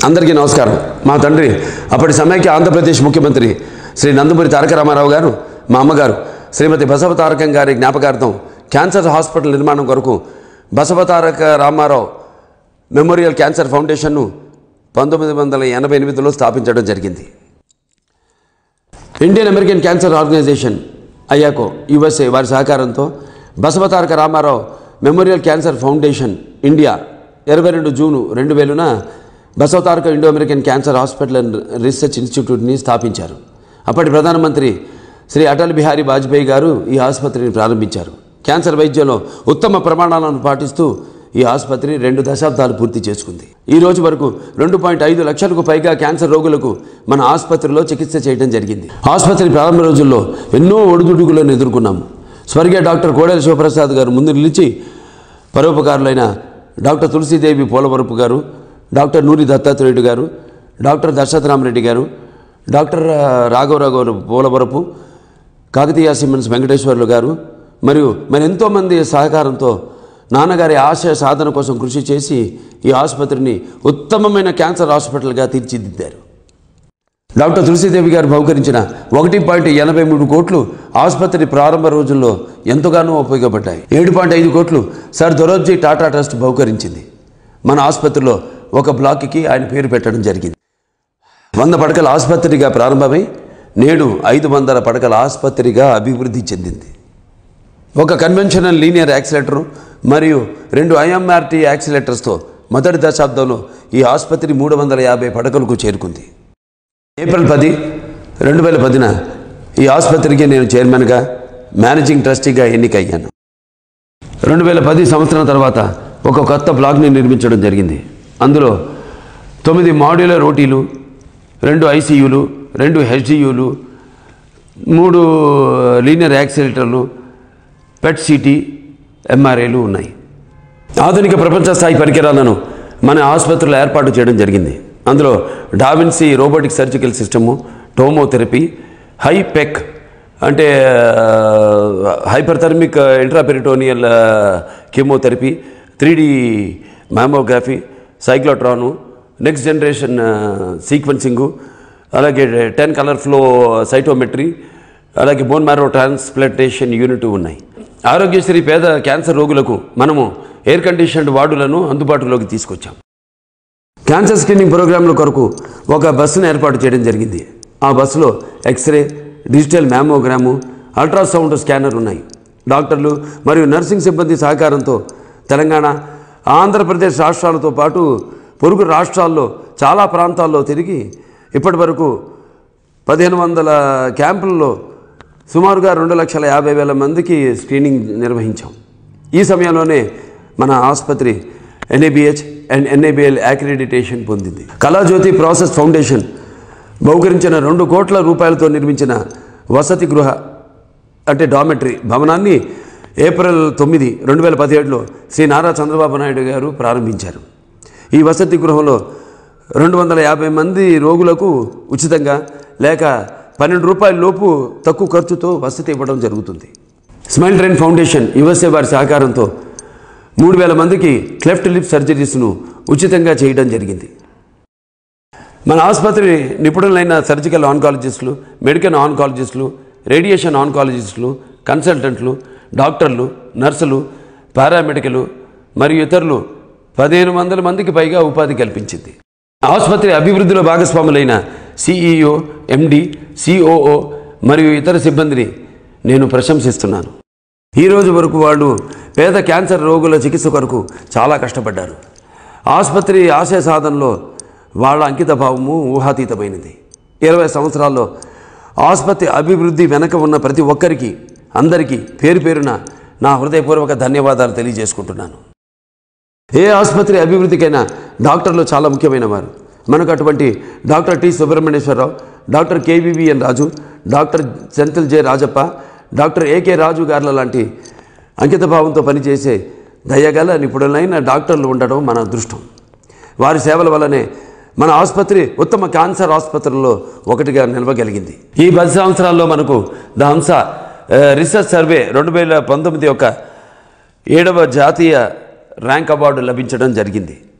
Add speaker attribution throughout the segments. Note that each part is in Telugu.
Speaker 1: అందరికీ నమస్కారం మా తండ్రి అప్పటి సమైక్య ఆంధ్రప్రదేశ్ ముఖ్యమంత్రి శ్రీ నందమూరి తారక రామారావు గారు మా అమ్మగారు శ్రీమతి బసవ తారకం గారి జ్ఞాపకార్థం క్యాన్సర్ హాస్పిటల్ నిర్మాణం కొరకు బసవ తారక రామారావు మెమోరియల్ క్యాన్సర్ ఫౌండేషన్ను పంతొమ్మిది వందల ఎనభై ఎనిమిదిలో స్థాపించడం జరిగింది ఇండియన్ అమెరికన్ క్యాన్సర్ ఆర్గనైజేషన్ అయాకో యుఎస్ఏ వారి సహకారంతో Basavataraka Ramarao memorial cancer foundation India ఇరవై రెండు జూను రెండు వేలున Basavataraka Indo American cancer hospital and research ఇన్స్టిట్యూట్ని స్థాపించారు అప్పటి ప్రధానమంత్రి శ్రీ అటల్ బిహారీ వాజ్పేయి గారు ఈ ఆసుపత్రిని ప్రారంభించారు క్యాన్సర్ వైద్యంలో ఉత్తమ ప్రమాణాలను పాటిస్తూ ఈ ఆసుపత్రి రెండు దశాబ్దాలు పూర్తి చేసుకుంది ఈ రోజు వరకు రెండు పాయింట్ ఐదు లక్షలకు పైగా క్యాన్సర్ రోగులకు మన ఆసుపత్రిలో చికిత్స చేయడం జరిగింది ఆసుపత్రి ప్రారంభ రోజుల్లో ఎన్నో ఒడిదుడుకులను ఎదుర్కొన్నాము స్వర్గీయ డాక్టర్ కోడెల శివప్రసాద్ గారు ముందు నిలిచి పరోపకారులైన డాక్టర్ తులసీదేవి పోలవరపు గారు డాక్టర్ నూరి దత్తాత్రేయుడు గారు డాక్టర్ దశరథరామరెడ్డి గారు డాక్టర్ ఆ, రాఘవరావు గారు పోలవరపు కాకతీయ సిమెన్స్ వెంకటేశ్వర్లు గారు మరియు మరి ఎంతోమంది సహకారంతో నాన్నగారి ఆశయ సాధన కోసం కృషి చేసి ఈ ఆసుపత్రిని ఉత్తమమైన క్యాన్సర్ హాస్పిటల్గా తీర్చిదిద్దారు డాక్టర్ తులసీదేవి గారు బహుకరించిన ఒకటి పాయింట్ ఎనభై మూడు కోట్లు ఆసుపత్రి ప్రారంభ రోజుల్లో ఎంతగానో ఉపయోగపడ్డాయి ఏడు పాయింట్ ఐదు కోట్లు సార్ దొరోజీ టాటా ట్రస్ట్ బహుకరించింది మన ఆసుపత్రిలో ఒక బ్లాక్కి ఆయన పేరు పెట్టడం జరిగింది వంద పడకల ఆసుపత్రిగా ప్రారంభమై నేడు ఐదు వందల పడకల ఆసుపత్రిగా అభివృద్ధి చెందింది ఒక కన్వెన్షనల్ లీనియర్ యాక్సిలేటర్ మరియు రెండు ఐఎంఆర్టీ యాక్సిలేటర్స్తో మొదటి దశాబ్దంలో ఈ ఆసుపత్రి మూడు వందల యాభై పడకలకు చేరుకుంది ఏప్రిల్ పది రెండు వేల పదిన ఈ ఆసుపత్రికి నేను చైర్మన్గా మేనేజింగ్ ట్రస్టీగా ఎన్నికయ్యాను రెండు వేల పది సంవత్సరం తర్వాత ఒక కొత్త బ్లాక్ని నిర్మించడం జరిగింది అందులో తొమ్మిది మాడ్యులర్ ఓటీలు రెండు ఐసీయూలు రెండు హెచ్డియూలు మూడు లీనియర్ యాక్సిలేటర్లు పెట్ సిటీ ఎంఆర్ఏలు ఉన్నాయి ఆధునిక ప్రపంచ స్థాయి పరికరాలను మన ఆసుపత్రిలో ఏర్పాటు చేయడం జరిగింది అందులో da Vinci robotic surgical system tomotherapy హైపెక్ అంటే hyperthermic intraperitoneal chemotherapy three D mammography cyclotron next generation sequencing అలాగే టెన్ కలర్ ఫ్లో సైటోమెట్రీ అలాగే బోన్ మ్యారో ట్రాన్స్ప్లాంటేషన్ యూనిట్ ఉన్నాయి ఆరోగ్యశ్రీ పేద క్యాన్సర్ రోగులకు మనము ఎయిర్ కండిషన్డ్ వార్డులను అందుబాటులోకి తీసుకొచ్చాం క్యాన్సర్ స్క్రీనింగ్ ప్రోగ్రాంల కొరకు ఒక బస్సును ఏర్పాటు చేయడం జరిగింది ఆ బస్సులో X ray digital mammogram ultrasound scanner ఉన్నాయి డాక్టర్లు మరియు నర్సింగ్ సిబ్బంది సహకారంతో తెలంగాణ ఆంధ్రప్రదేశ్ రాష్ట్రాలతో పాటు పొరుగు రాష్ట్రాల్లో చాలా ప్రాంతాల్లో తిరిగి ఇప్పటి వరకు పదిహేను వందల క్యాంపుల్లో సుమారుగా రెండు లక్షల యాభై వేల మందికి స్క్రీనింగ్ నిర్వహించాం ఈ సమయంలోనే మన ఆసుపత్రి ఎన్ఏబిహెచ్ అండ్ ఎన్ఏబిఎల్ యాక్రిడిటేషన్ పొందింది కళాజ్యోతి ప్రాసెస్ ఫౌండేషన్ బహుకరించిన రెండు కోట్ల రూపాయలతో నిర్మించిన వసతి గృహ అంటే డామెట్రీ భవనాన్ని ఏప్రిల్ తొమ్మిది రెండు వేల పదిహేడులో శ్రీ నారా చంద్రబాబు నాయుడు గారు ప్రారంభించారు ఈ వసతి గృహంలో రెండు వందల యాభై మంది రోగులకు ఉచితంగా లేక పన్నెండు రూపాయల లోపు తక్కువ ఖర్చుతో వసతి ఇవ్వడం జరుగుతుంది స్మైల్ ట్రైన్ ఫౌండేషన్ యుఎస్ఏ వారి సహకారంతో మూడు వేల మందికి క్లెఫ్ట్ లిప్ సర్జరీస్ను ఉచితంగా చేయడం జరిగింది మన ఆసుపత్రి నిపుణులైన సర్జికల్ ఆన్కాలజిస్టులు మెడికల్ ఆన్కాలజిస్టులు రేడియేషన్ ఆన్కాలజిస్టులు కన్సల్టెంట్లు డాక్టర్లు నర్సులు పారామెడికల్ మరియు ఇతరులు పదిహేను వందల మందికి పైగా ఉపాధి కల్పించింది ఆసుపత్రి అభివృద్ధిలో భాగస్వాములైన సిఈఓ ఎండి సిఓఓ మరియు ఇతర సిబ్బందిని నేను ప్రశంసిస్తున్నాను ఈ రోజు వరకు వాళ్ళు పేద క్యాన్సర్ రోగుల చికిత్స కొరకు చాలా కష్టపడ్డారు ఆసుపత్రి ఆశయ సాధనలో వాళ్ళ అంకిత భావము ఊహాతీతమైనది ఇరవై సంవత్సరాల్లో ఆసుపత్రి అభివృద్ధి వెనక ఉన్న ప్రతి ఒక్కరికి అందరికీ పేరు పేరున నా హృదయపూర్వక ధన్యవాదాలు తెలియజేసుకుంటున్నాను ఏ ఆసుపత్రి అభివృద్ధికైనా డాక్టర్లు చాలా ముఖ్యమైన వారు మనకు అటువంటి doctor T Subrahmanyeswararao doctor K V V N Raju doctor Senthil J Rajappa doctor A K Raju గార్ల లాంటి అంకిత భావంతో పనిచేసే దయగల నిపుణులైన డాక్టర్లు ఉండడం మన అదృష్టం వారి సేవల వల్లనే మన ఆసుపత్రి ఉత్తమ క్యాన్సర్ ఆసుపత్రుల్లో ఒకటిగా నిలవగలిగింది ఈ పది సంవత్సరాల్లో మనకు ద హంస ఆ, రీసెర్చ్ సర్వే రెండు వేల పంతొమ్మిది యొక్క ఏడవ జాతీయ ర్యాంక్ అవార్డు లభించడం జరిగింది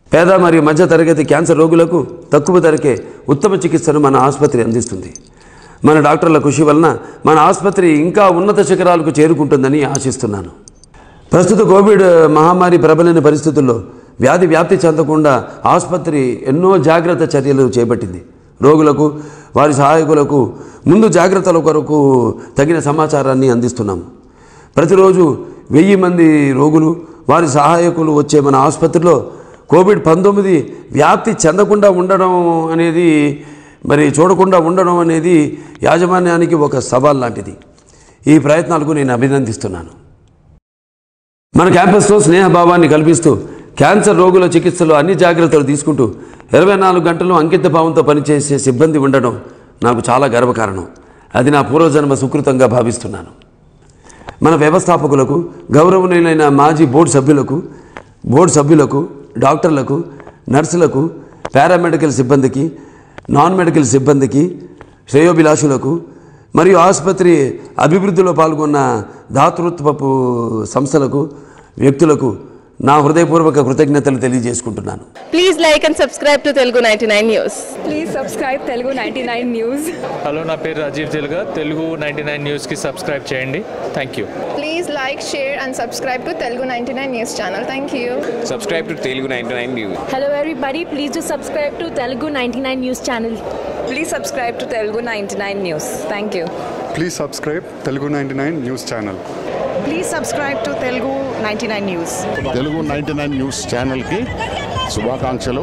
Speaker 1: పేద మరియు మధ్య తరగతి క్యాన్సర్ రోగులకు తక్కువ ధరకే ఉత్తమ చికిత్సను మన ఆసుపత్రి అందిస్తుంది మన డాక్టర్ల కృషి వలన మన ఆసుపత్రి ఇంకా ఉన్నత శిఖరాలకు చేరుకుంటుందని ఆశిస్తున్నాను ప్రస్తుత కోవిడ్ మహమ్మారి ప్రబలిన పరిస్థితుల్లో వ్యాధి వ్యాప్తి చెందకుండా ఆసుపత్రి ఎన్నో జాగ్రత్త చర్యలు చేపట్టింది రోగులకు వారి సహాయకులకు ముందు జాగ్రత్తల కొరకు తగిన సమాచారాన్ని అందిస్తున్నాము ప్రతిరోజు వెయ్యి మంది రోగులు వారి సహాయకులు వచ్చే మన ఆసుపత్రిలో కోవిడ్ పంతొమ్మిది వ్యాప్తి చెందకుండా ఉండడం అనేది మరి చూడకుండా ఉండడం అనేది యాజమాన్యానికి ఒక సవాల్ లాంటిది ఈ ప్రయత్నాలకు నేను అభినందిస్తున్నాను మన క్యాంపస్లో స్నేహభావాన్ని కల్పిస్తూ క్యాన్సర్ రోగుల చికిత్సలో అన్ని జాగ్రత్తలు తీసుకుంటూ ఇరవై నాలుగు గంటలు అంకిత భావంతో పనిచేసే సిబ్బంది ఉండడం నాకు చాలా గర్వకారణం అది నా పూర్వజన్మ సుకృతంగా భావిస్తున్నాను మన వ్యవస్థాపకులకు గౌరవనీయులైన మాజీ బోర్డు సభ్యులకు బోర్డు సభ్యులకు డాక్టర్లకు నర్సులకు పారామెడికల్ సిబ్బందికి నాన్ మెడికల్ సిబ్బందికి శ్రేయోభిలాషులకు మరియు ఆసుపత్రి అభివృద్ధిలో పాల్గొన్న దాతృత్వపు సంస్థలకు వ్యక్తులకు నా హృదయపూర్వక కృతజ్ఞతలు తెలియజేసుకుంటున్నాను
Speaker 2: Please like and subscribe to Telugu 99 News.
Speaker 3: Please subscribe Telugu ninety nine news
Speaker 4: hello నా పేరు రాజీవ్ తెలుగా తెలుగు నైంటీ నైన్ న్యూస్కి సబ్స్క్రైబ్ చేయండి thank you
Speaker 5: Please like, share, and subscribe to Telugu 99 News channel. Thank you.
Speaker 6: subscribe to Telugu 99 News.
Speaker 7: Hello everybody, please do subscribe to Telugu 99 News channel.
Speaker 3: Please subscribe to Telugu ninety nine news thank you
Speaker 8: please subscribe Telugu ninety nine news channel
Speaker 9: please subscribe to Telugu ninety nine news
Speaker 10: Telugu ninety nine news ఛానల్కి శుభాకాంక్షలు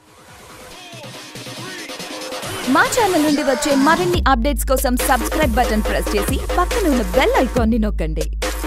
Speaker 11: మా ఛానల్ నుండి వచ్చే మరిన్ని అప్డేట్స్ కోసం సబ్స్క్రైబ్ బటన్ ప్రెస్ చేసి పక్కన ఉన్న బెల్ ఐకాన్ని నొక్కండి